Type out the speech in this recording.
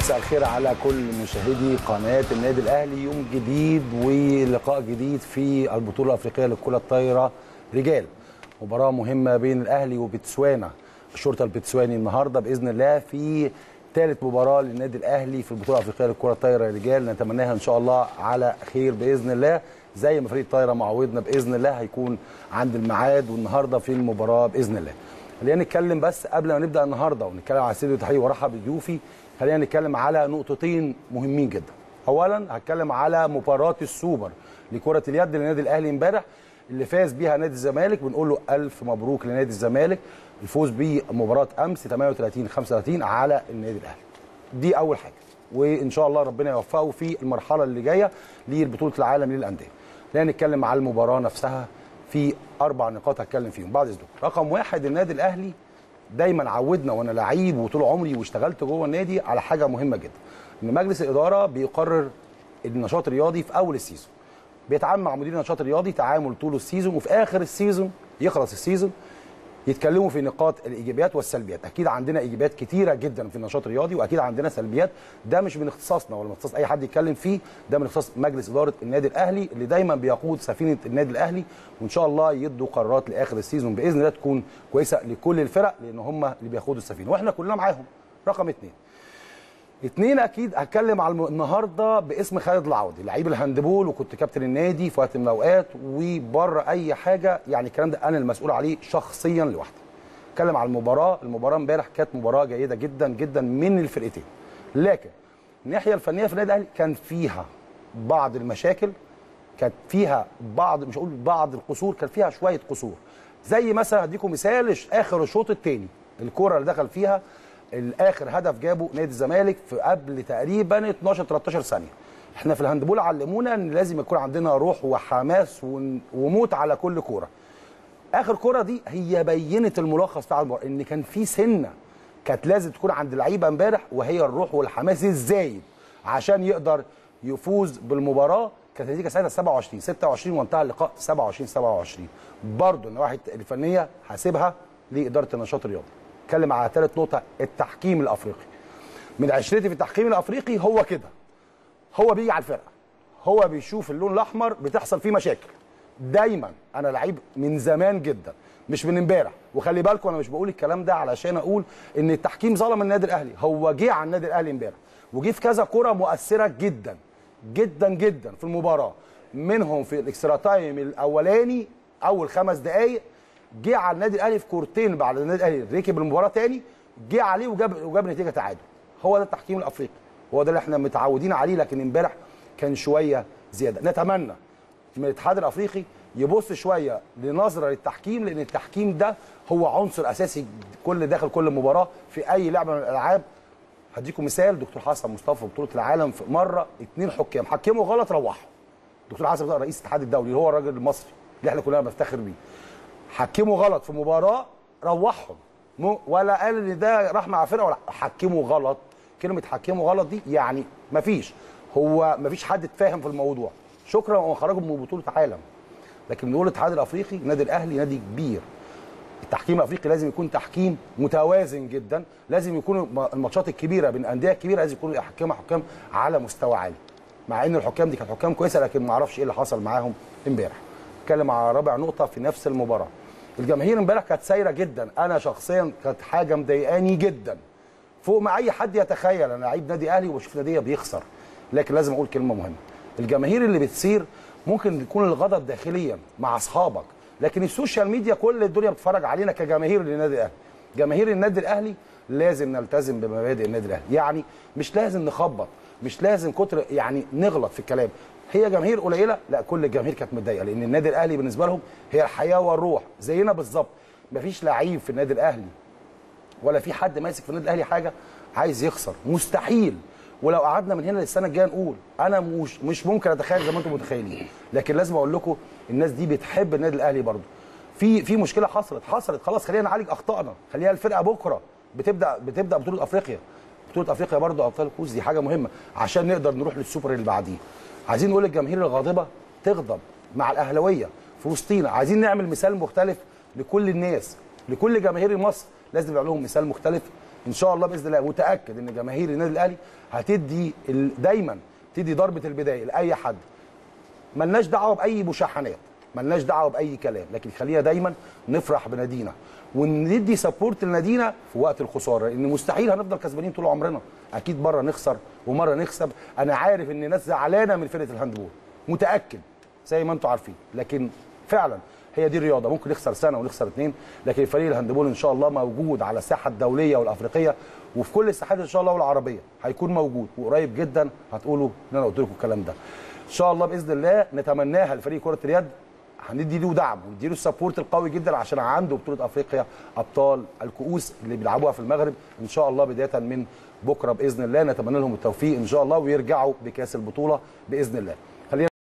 مساء الخير على كل مشاهدي قناه النادي الاهلي يوم جديد ولقاء جديد في البطوله الافريقيه للكره الطايره رجال مباراه مهمه بين الاهلي وبتسوانا الشرطه البتسواني النهارده باذن الله في ثالث مباراه للنادي الاهلي في البطوله الافريقيه للكره الطايره رجال نتمناها ان شاء الله على خير باذن الله زي ما فريق الطايره معودنا باذن الله هيكون عند الميعاد والنهارده في المباراه باذن الله خلينا نتكلم بس قبل ما نبدا النهارده ونتكلم على سيد التحقيق وارحب بضيوفي خلينا نتكلم على نقطتين مهمين جدا اولا هتكلم على مباراه السوبر لكره اليد للنادي الاهلي امبارح اللي فاز بيها نادي الزمالك بنقول له الف مبروك لنادي الزمالك الفوز بمباراه امس 38 35 على النادي الاهلي دي اول حاجه وان شاء الله ربنا يوفقه في المرحله اللي جايه لبطوله العالم للانديه خلينا نتكلم على المباراه نفسها في اربع نقاط هتكلم فيهم بعد اذنكم رقم واحد النادي الاهلي دايما عودنا وانا لعيب وطول عمري واشتغلت جوه النادي على حاجه مهمه جدا ان مجلس الاداره بيقرر النشاط الرياضي في اول السيزون بيتعامل مع مدير النشاط الرياضي تعامل طول السيزون وفي اخر السيزون يخلص السيزون يتكلموا في نقاط الايجابيات والسلبيات اكيد عندنا ايجابيات كتيره جدا في النشاط الرياضي واكيد عندنا سلبيات ده مش من اختصاصنا ولا من اختصاص اي حد يتكلم فيه ده من اختصاص مجلس اداره النادي الاهلي اللي دايما بيقود سفينه النادي الاهلي وان شاء الله يدوا قرارات لاخر السيزون باذن الله تكون كويسه لكل الفرق لان هم اللي بياخدوا السفينه واحنا كلنا معاهم رقم اثنين اتنين اكيد هتكلم على الم- النهارده باسم خالد العوضي لعيب الهاندبول وكنت كابتن النادي في وقت من الاوقات وبره اي حاجه يعني الكلام ده انا المسؤول عليه شخصيا لوحدي اتكلم على المباراه المباراه امبارح كانت مباراه جيده جدا جدا من الفرقتين لكن الناحيه الفنيه في النادي الاهلي كان فيها بعض المشاكل كانت فيها بعض مش هقول بعض القصور كان فيها شويه قصور زي مثلا هديكم مثال اخر الشوط الثاني الكره اللي دخل فيها الاخر هدف جابه نادي الزمالك في قبل تقريبا 12 13 ثانيه احنا في الهاندبول علمونا ان لازم يكون عندنا روح وحماس ون- وموت على كل كوره اخر كره دي هي بينت الملخص بتاع المباراه ان كان في سنه كانت لازم تكون عند اللعيبه امبارح وهي الروح والحماس الزايد عشان يقدر يفوز بالمباراه كانت النتيجه ساعتها 27 26 وانتهى اللقاء 27 27 برضه النواحي الفنيه هسيبها لاداره النشاط الرياضي اتكلم على ثالث نقطه التحكيم الافريقي من عشرتي في التحكيم الافريقي هو كده هو بيجي على الفرقه هو بيشوف اللون الاحمر بتحصل فيه مشاكل دايما انا لعيب من زمان جدا مش من امبارح وخلي بالكم انا مش بقول الكلام ده علشان اقول ان التحكيم ظلم النادي الاهلي هو جه على النادي الاهلي امبارح وجه في كذا كره مؤثره جدا جدا جدا في المباراه منهم في الاكسترا تايم الاولاني اول خمس دقائق جه على النادي الاهلي في كورتين بعد النادي الاهلي ركب المباراه تاني جه عليه وجاب وجاب نتيجه تعادل هو ده التحكيم الافريقي هو ده اللي احنا متعودين عليه لكن امبارح كان شويه زياده نتمنى من الاتحاد الافريقي يبص شويه لنظره للتحكيم لان التحكيم ده هو عنصر اساسي كل داخل كل مباراه في اي لعبه من الالعاب هديكم مثال دكتور حسن مصطفى في بطوله العالم في مره اثنين حكام حكموا غلط روحوا دكتور حسن مصطفى رئيس الاتحاد الدولي اللي هو الراجل المصري اللي احنا كلنا بنفتخر بيه حكموا غلط في مباراه روحهم مو- ولا قال ان ده راح مع فرقه ولا حكموا غلط كلمه حكموا غلط دي يعني مفيش هو مفيش حد اتفاهم في الموضوع شكرا وخرجوا من بطوله عالم لكن نقول الاتحاد الافريقي النادي الاهلي نادي كبير التحكيم الافريقي لازم يكون تحكيم متوازن جدا لازم يكون الماتشات الكبيره بين الانديه الكبيره لازم يكونوا يحكموا حكام على مستوى عالي مع ان الحكام دي كانت حكام كويسه لكن ما اعرفش ايه اللي حصل معاهم امبارح اتكلم على رابع نقطه في نفس المباراه الجماهير امبارح كانت سايره جدا انا شخصيا كانت حاجه مضايقاني جدا فوق ما اي حد يتخيل انا لعيب نادي اهلي وبشوف ناديه بيخسر لكن لازم اقول كلمه مهمه الجماهير اللي بتسير ممكن يكون الغضب داخليا مع اصحابك لكن السوشيال ميديا كل الدنيا بتتفرج علينا كجماهير للنادي الاهلي جماهير النادي الاهلي لازم نلتزم بمبادئ النادي الاهلي يعني مش لازم نخبط مش لازم كتر يعني نغلط في الكلام هي جماهير قليله لا كل الجماهير كانت متضايقه لان النادي الاهلي بالنسبه لهم هي الحياه والروح زينا بالظبط مفيش لعيب في النادي الاهلي ولا في حد ماسك في النادي الاهلي حاجه عايز يخسر مستحيل ولو قعدنا من هنا للسنه الجايه نقول انا مش مش ممكن اتخيل زي ما انتم متخيلين لكن لازم اقول لكم الناس دي بتحب النادي الاهلي برضه في في مشكله حصلت حصلت خلاص خلينا نعالج اخطائنا خليها الفرقه بكره بتبدا بتبدا بطوله افريقيا بطوله افريقيا برضه ابطال الكؤوس دي حاجه مهمه عشان نقدر نروح للسوبر اللي بعديه عايزين نقول للجماهير الغاضبه تغضب مع الاهلاويه في وسطينا عايزين نعمل مثال مختلف لكل الناس لكل جماهير مصر لازم نبقى لهم مثال مختلف ان شاء الله باذن الله متاكد ان جماهير النادي الاهلي هتدي ال- دايما تدي ضربه البدايه لاي حد ملناش دعوه باي مشاحنات ملناش دعوه باي كلام لكن خلينا دايما نفرح بنادينا وندي سبورت لنادينا في وقت الخساره لان مستحيل هنفضل كسبانين طول عمرنا اكيد مره نخسر ومره نكسب انا عارف ان الناس زعلانه من فرقه الهاندبول متاكد زي ما انتم عارفين لكن فعلا هي دي الرياضه ممكن نخسر سنه ونخسر اثنين لكن فريق الهاندبول ان شاء الله موجود على الساحه الدوليه والافريقيه وفي كل الساحات ان شاء الله والعربيه هيكون موجود وقريب جدا هتقولوا ان انا قلت لكم الكلام ده ان شاء الله باذن الله نتمناها لفريق كره اليد هندي له دعم وندي له السبورت القوي جدا عشان عنده بطوله افريقيا ابطال الكؤوس اللي بيلعبوها في المغرب ان شاء الله بدايه من بكره باذن الله نتمنى لهم التوفيق ان شاء الله ويرجعوا بكاس البطوله باذن الله خلينا